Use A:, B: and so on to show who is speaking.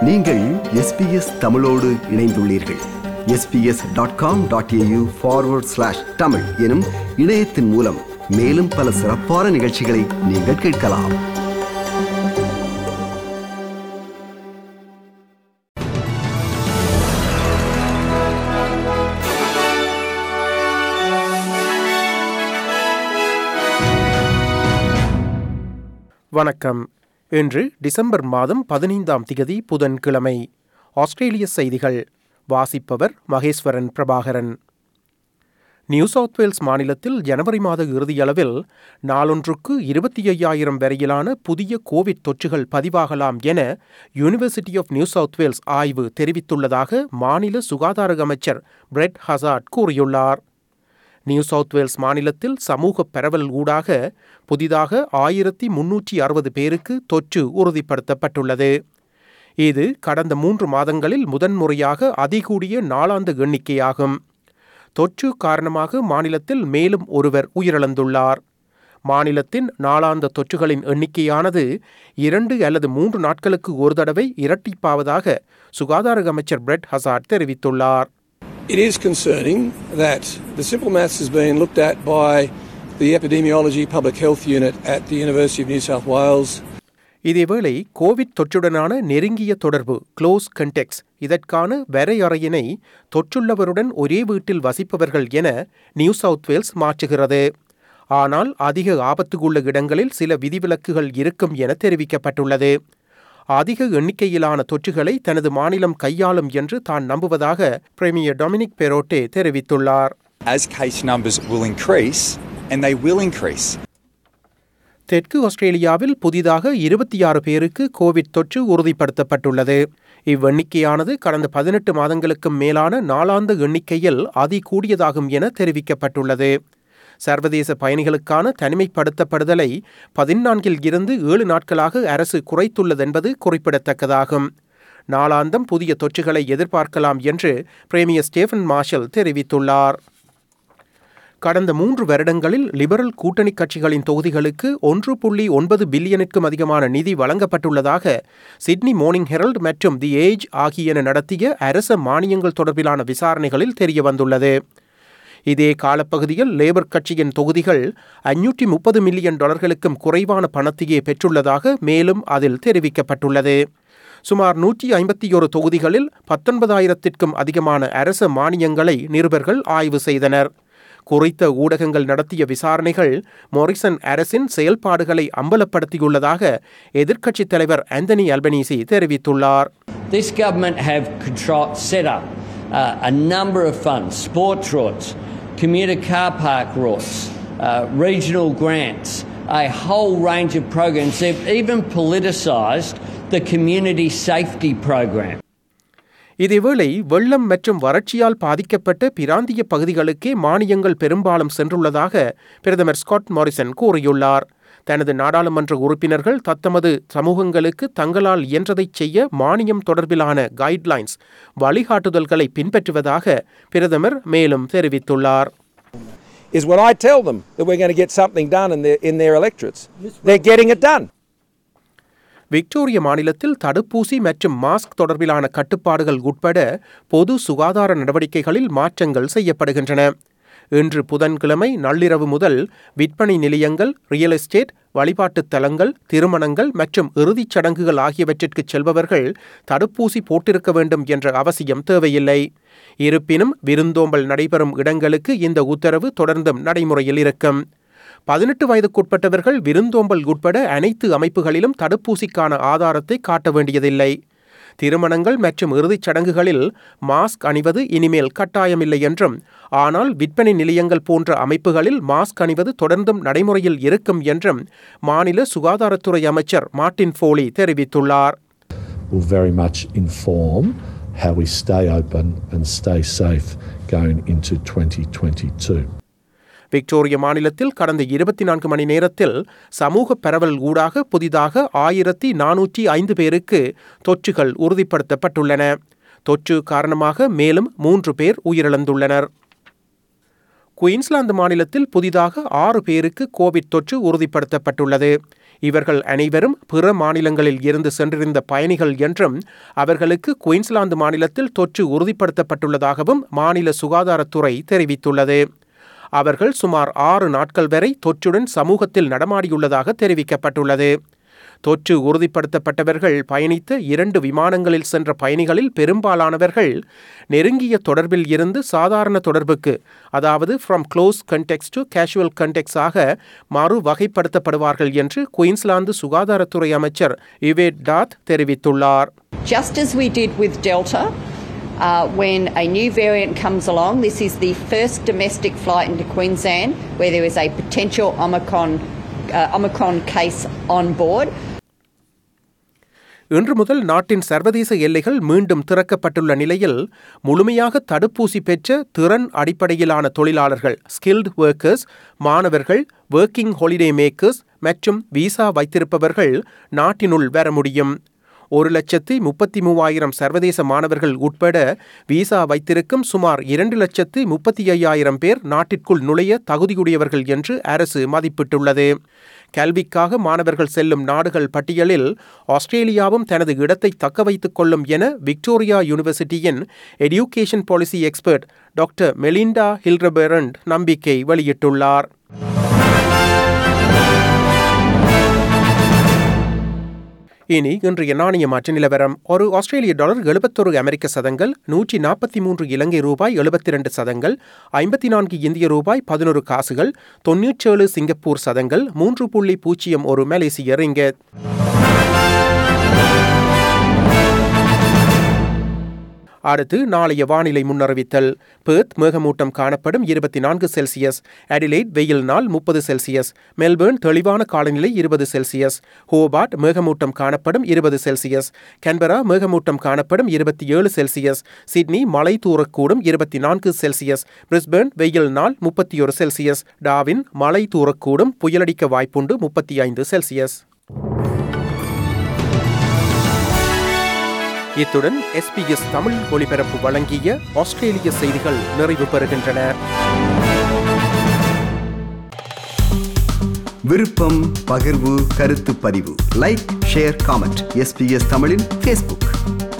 A: நீங்கள் எஸ்பிஎஸ் தமிழோடு இணைந்துள்ளீர்கள் SBS dot com dot AU forward slash Tamil எனும் இணையத்தின் மூலம் மேலும் பல சிறப்பான நிகழ்ச்சிகளை நீங்கள் கேட்கலாம்
B: வணக்கம் இன்று டிசம்பர் மாதம் பதினைந்தாம் திகதி புதன்கிழமை ஆஸ்திரேலிய செய்திகள் வாசிப்பவர் Maheswaran Prabhakaran New South Wales மாநிலத்தில் ஜனவரி மாத இறுதியளவில் நாளொன்றுக்கு இருபத்தி ஐயாயிரம் வரையிலான புதிய கோவிட் தொற்றுகள் பதிவாகலாம் என university of New South Wales ஆய்வு தெரிவித்துள்ளதாக மாநில சுகாதார அமைச்சர் பிரெட் ஹசார்ட் கூறியுள்ளார் நியூ சவுத் வேல்ஸ் மாநிலத்தில் சமூக பரவல் ஊடாக புதிதாக ஆயிரத்தி முன்னூற்றி அறுபது பேருக்கு தொற்று உறுதிப்படுத்தப்பட்டுள்ளது இது கடந்த மூன்று மாதங்களில் முதன்முறையாக அதிகூடிய நாளாந்த எண்ணிக்கையாகும் தொற்று காரணமாக மாநிலத்தில் மேலும் ஒருவர் உயிரிழந்துள்ளார் மாநிலத்தின் நாளாந்த தொற்றுகளின் எண்ணிக்கையானது இரண்டு அல்லது மூன்று நாட்களுக்கு ஒரு தடவை இரட்டிப்பாவதாக சுகாதார அமைச்சர் பிரெட் ஹசார்ட் தெரிவித்துள்ளார்
C: It is concerning that the simple maths is being looked at by the Epidemiology Public Health Unit at the University of New South Wales.
B: இதேவேளை கோவிட் தொற்றுடனான நெருங்கிய தொடர்பு க்ளோஸ் கண்டெக்ஸ் இதற்கான வரையறையினை தொற்றுள்ளவருடன் ஒரே வீட்டில் வசிப்பவர்கள் என நியூ சவுத் வேல்ஸ் மாற்றுகிறது ஆனால் அதிக ஆபத்துக்குள்ள இடங்களில் சில விதிவிலக்குகள் இருக்கும் என தெரிவிக்கப்பட்டுள்ளது அதிக எண்ணிக்கையிலான தொற்றுகளை தனது மாநிலம் கையாளும் என்று தான் நம்புவதாக பிரேமியர் டொமினிக் பெரோட்டே தெரிவித்துள்ளார்
D: as case numbers will increase, and they will increase.
B: தெற்கு ஆஸ்திரேலியாவில் புதிதாக இருபத்தி ஆறு பேருக்கு கோவிட் தொற்று உறுதிப்படுத்தப்பட்டுள்ளது இவ்வெண்ணிக்கையானது கடந்த பதினெட்டு மாதங்களுக்கும் மேலான நாளாந்த எண்ணிக்கையில் அதிகூடியதாகும் என தெரிவிக்கப்பட்டுள்ளது சர்வதேச பயணிகளுக்கான தனிமைப்படுத்தப்படுதலை பதினான்கில் இருந்து ஏழு நாட்களாக அரசு குறைத்துள்ளதென்பது குறிப்பிடத்தக்கதாகும் நாளாந்தம் புதிய தொற்றுகளை எதிர்பார்க்கலாம் என்று பிரேமியர் ஸ்டேஃபன் மார்ஷல் தெரிவித்துள்ளார் கடந்த மூன்று வருடங்களில் லிபரல் கூட்டணி கட்சிகளின் தொகுதிகளுக்கு ஒன்று புள்ளி ஒன்பது பில்லியனுக்கும் அதிகமான நிதி வழங்கப்பட்டுள்ளதாக சிட்னி மார்னிங் ஹெரல்ட் மற்றும் தி ஏஜ் ஆகியன நடத்திய அரச மானியங்கள் தொடர்பிலான விசாரணைகளில் தெரியவந்துள்ளது இதே காலப்பகுதியில் லேபர் கட்சியின் தொகுதிகள் ஐநூற்றி முப்பது மில்லியன் டாலர்களுக்கும் குறைவான பணத்தையே பெற்றுள்ளதாக மேலும் அதில் தெரிவிக்கப்பட்டுள்ளது சுமார் நூற்றி ஐம்பத்தி ஒரு தொகுதிகளில் பத்தொன்பதாயிரத்திற்கும் அதிகமான அரச மானியங்களை நிருபர்கள் ஆய்வு செய்தனர் குறித்த ஊடகங்கள் நடத்திய விசாரணைகள் மொரிசன் அரசின் செயல்பாடுகளை அம்பலப்படுத்தியுள்ளதாக எதிர்க்கட்சித் தலைவர் ஆந்தனி அல்பனீசி தெரிவித்துள்ளார்
E: This government have control, set up uh, a number of funds, sports routes, commuter car park routes, uh, regional grants, a whole range of programs. They've even politicised the community safety program.
B: இதேவேளை வெள்ளம் மற்றும் வறட்சியால் பாதிக்கப்பட்ட பிராந்திய பகுதிகளுக்கே மானியங்கள் பெரும்பாலும் சென்றுள்ளதாக பிரதமர் Scott Morrison கூறியுள்ளார் தனது நாடாளுமன்ற உறுப்பினர்கள் தத்தமது சமூகங்களுக்கு தங்களால் இயன்றதைச் செய்ய மானியம் தொடர்பிலான கைட்லைன்ஸ் வழிகாட்டுதல்களை பின்பற்றுவதாக பிரதமர் மேலும் தெரிவித்துள்ளார்
C: Is when I tell them that we're going to get something done in their, in their electorates, they're getting it done.
B: விக்டோரிய மாநிலத்தில் தடுப்பூசி மற்றும் மாஸ்க் தொடர்பிலான கட்டுப்பாடுகள் உட்பட பொது சுகாதார நடவடிக்கைகளில் மாற்றங்கள் செய்யப்படுகின்றன இன்று புதன்கிழமை நள்ளிரவு முதல் விற்பனை நிலையங்கள் ரியல் எஸ்டேட் வழிபாட்டுத் தலங்கள் திருமணங்கள் மற்றும் இறுதிச் சடங்குகள் ஆகியவற்றிற்கு செல்பவர்கள் தடுப்பூசி போட்டிருக்க வேண்டும் என்ற அவசியம் தேவையில்லை இருப்பினும் விருந்தோம்பல் நடைபெறும் இடங்களுக்கு இந்த உத்தரவு தொடர்ந்தும் நடைமுறையில் இருக்கும் பதினெட்டு வயதுக்குட்பட்டவர்கள் விருந்தோம்பல் உட்பட அனைத்து அமைப்புகளிலும் தடுப்பூசிக்கான ஆதாரத்தை காட்ட வேண்டியதில்லை திருமணங்கள் மற்றும் இறுதிச் சடங்குகளில் மாஸ்க் அணிவது இனிமேல் கட்டாயமில்லை என்றும் ஆனால் விற்பனை நிலையங்கள் போன்ற அமைப்புகளில் மாஸ்க் அணிவது தொடர்ந்தும் நடைமுறையில் இருக்கும் என்றும் மாநில சுகாதாரத்துறை அமைச்சர் மார்ட்டின் ஃபோலி தெரிவித்துள்ளார்
F: will very much inform how we stay open and stay safe going into 2022.
B: விக்டோரிய மாநிலத்தில் கடந்த இருபத்தி நான்கு மணி நேரத்தில் சமூக பரவல் ஊடாக புதிதாக ஆயிரத்தி நானூற்றி ஐந்து பேருக்கு தொற்றுகள் உறுதிப்படுத்தப்பட்டுள்ளன தொற்று காரணமாக மேலும் மூன்று பேர் உயிரிழந்துள்ளனர் குயின்ஸ்லாந்து மாநிலத்தில் புதிதாக ஆறு பேருக்கு கோவிட் தொற்று உறுதிப்படுத்தப்பட்டுள்ளது இவர்கள் அனைவரும் பிற மாநிலங்களில் இருந்து சென்றிருந்த பயணிகள் என்றும் அவர்களுக்கு குயின்ஸ்லாந்து மாநிலத்தில் தொற்று உறுதிப்படுத்தப்பட்டுள்ளதாகவும் மாநில சுகாதாரத்துறை தெரிவித்துள்ளது அவர்கள் சுமார் ஆறு நாட்கள் வரை தொற்றுடன் சமூகத்தில் நடமாடியுள்ளதாக தெரிவிக்கப்பட்டுள்ளது தொற்று உறுதிப்படுத்தப்பட்டவர்கள் பயணித்த இரண்டு விமானங்களில் சென்ற பயணிகளில் பெரும்பாலானவர்கள் நெருங்கிய தொடர்பில் இருந்து சாதாரண தொடர்புக்கு அதாவது from close contacts to casual contacts ஆக மறு வகைப்படுத்தப்படுவார்கள் என்று குயின்ஸ்லாந்து சுகாதாரத்துறை அமைச்சர் இவேட் டாத் தெரிவித்துள்ளார்
G: Just as we did with Delta, uh, when a new variant comes along, this is the first domestic flight into Queensland where there is a potential Omicron, uh, Omicron case on board.
B: இன்று முதல் நாட்டின் சர்வதேச எல்லைகள் மீண்டும் திறக்கப்பட்டுள்ள நிலையில் முழுமையாக தடுப்பூசி பெற்ற திறன் அடிப்படையிலான தொழிலாளர்கள் ஸ்கில்டு ஒர்க்கர்ஸ் மாணவர்கள் ஒர்க்கிங் ஹாலிடே மேக்கர்ஸ் மற்றும் விசா வைத்திருப்பவர்கள் நாட்டினுள் வர முடியும் ஒரு லட்சத்தி முப்பத்தி மூவாயிரம் சர்வதேச மாணவர்கள் உட்பட விசா வைத்திருக்கும் சுமார் இரண்டு லட்சத்து முப்பத்தி ஐயாயிரம் பேர் நாட்டிற்குள் நுழைய தகுதியுடையவர்கள் என்று அரசு மதிப்பிட்டுள்ளது கல்விக்காக மாணவர்கள் செல்லும் நாடுகள் பட்டியலில் ஆஸ்திரேலியாவும் தனது இடத்தை தக்க வைத்துக் கொள்ளும் என விக்டோரியா யூனிவர்சிட்டியின் education policy expert doctor Melinda Hildebrandt நம்பிக்கை வெளியிட்டுள்ளார் இனி இன்றைய நாணய மாற்று நிலவரம் ஒரு ஆஸ்திரேலிய டாலர் எழுபத்தொரு அமெரிக்க சதங்கள் நூற்றி நாற்பத்தி மூன்று இலங்கை ரூபாய் எழுபத்தி ரெண்டு சதங்கள் ஐம்பத்தி நான்கு இந்திய ரூபாய் பதினொரு காசுகள் தொன்னூற்றேழு சிங்கப்பூர் சதங்கள் மூன்று புள்ளி பூஜ்ஜியம் ஒரு மலேசிய ரிங்கெட் அடுத்து நாளைய வானிலை முன்னறிவித்தல் பேர்த் மேகமூட்டம் காணப்படும் இருபத்தி நான்கு செல்சியஸ் அடிலைட் வெயில் நாள் முப்பது செல்சியஸ் மெல்பேர்ன் தெளிவான காலநிலை இருபது செல்சியஸ் ஹோபார்ட் மேகமூட்டம் காணப்படும் இருபது செல்சியஸ் கன்பரா மேகமூட்டம் காணப்படும் இருபத்தி ஏழு செல்சியஸ் சிட்னி மழை தூரக்கூடும் இருபத்தி நான்கு செல்சியஸ் பிரிஸ்பேர்ன் வெயில் நாள் முப்பத்தி ஒரு செல்சியஸ் டாவின் மழை தூரக்கூடும் புயலடிக்க வாய்ப்புண்டு முப்பத்தி ஐந்து செல்சியஸ் இத்துடன் எஸ்பிஎஸ் தமிழ் ஒலிபரப்பு வழங்கிய ஆஸ்திரேலிய செய்திகள் நிறைவு பெறுகின்றன
A: விருப்பம் பகிர்வு கருத்து பதிவு லைக் ஷேர் காமெண்ட் எஸ்பிஎஸ் தமிழின் ஃபேஸ்புக்